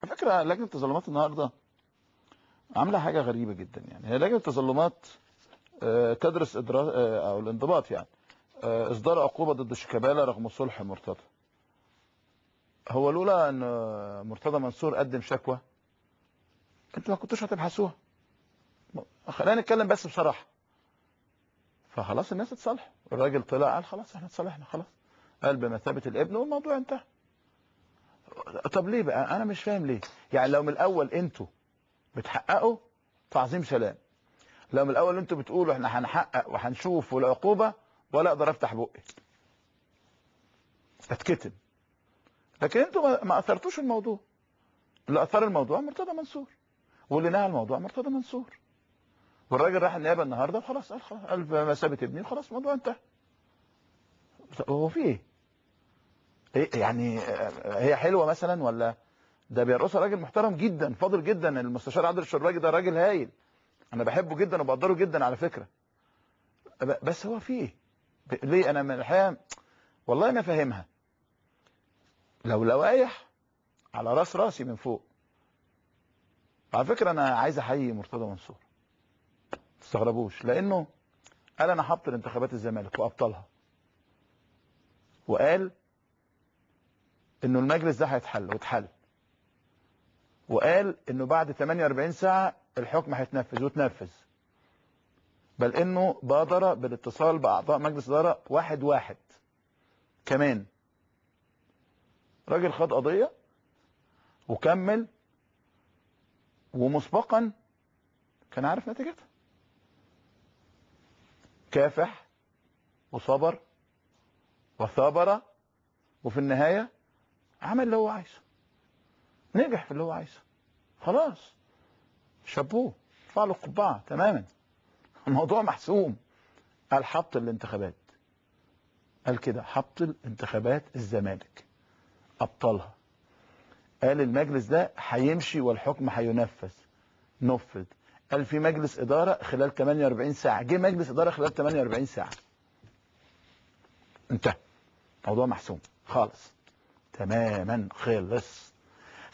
على فكره لجنه التظلمات النهارده عامله حاجه غريبه جدا يعني هي لجنه التظلمات آه، تدرس إدرا... آه، او الانضباط يعني آه، اصدار عقوبه ضد شيكابالا رغم صلح مرتضى هو لولا ان مرتضى منصور قدم شكوى انتوا ما كنتوش هتبحثوها خلينا نتكلم بس بصراحه فخلاص الناس اتصالحوا الراجل طلع قال خلاص احنا اتصالحنا خلاص قال بمثابه الابن والموضوع انتهى طب ليه بقى انا مش فاهم ليه يعني لو من الاول انتوا بتحققوا تعظيم سلام لو من الاول انتوا بتقولوا احنا هنحقق وهنشوف والعقوبه ولا اقدر افتح بقي اتكتم لكن انتوا ما- ما اثرتوش الموضوع اللي اثار الموضوع مرتضى منصور واللي نهى الموضوع مرتضى منصور والراجل راح النيابه النهارده وخلاص قال خلاص قال بمثابه ابني وخلاص الموضوع انتهى طب هو في ايه؟ ايه يعني آه، هي حلوه مثلا ولا ده بيرقصها راجل محترم جدا فاضل جدا المستشار عادل الشراجي ده راجل هايل انا بحبه جدا وبقدره جدا على فكره ب- بس هو في ايه؟ ب- ليه انا من الحقيقه والله ما فاهمها لو لوايح على راس راسي من فوق على فكره انا عايز احيي مرتضى منصور ما تستغربوش لانه قال انا هبطل انتخابات الزمالك وابطلها وقال انه المجلس ده هيتحل واتحل وقال انه بعد 48 ساعه الحكم هيتنفذ وتنفذ بل انه بادر بالاتصال باعضاء مجلس اداره واحد واحد كمان راجل خد قضيه وكمل ومسبقا كان عارف نتيجتها كافح وصبر وثابر وفي النهايه عمل اللي هو عايزه نجح في اللي هو عايزه خلاص شابوه ارفع له القبعه تماما الموضوع محسوم قال حبط الانتخابات قال كده حبط الانتخابات الزمالك ابطلها قال المجلس ده هيمشي والحكم هينفذ نفذ قال في مجلس اداره خلال 48 ساعه جه مجلس اداره خلال 48 ساعه انتهى موضوع محسوم خالص تماما خلص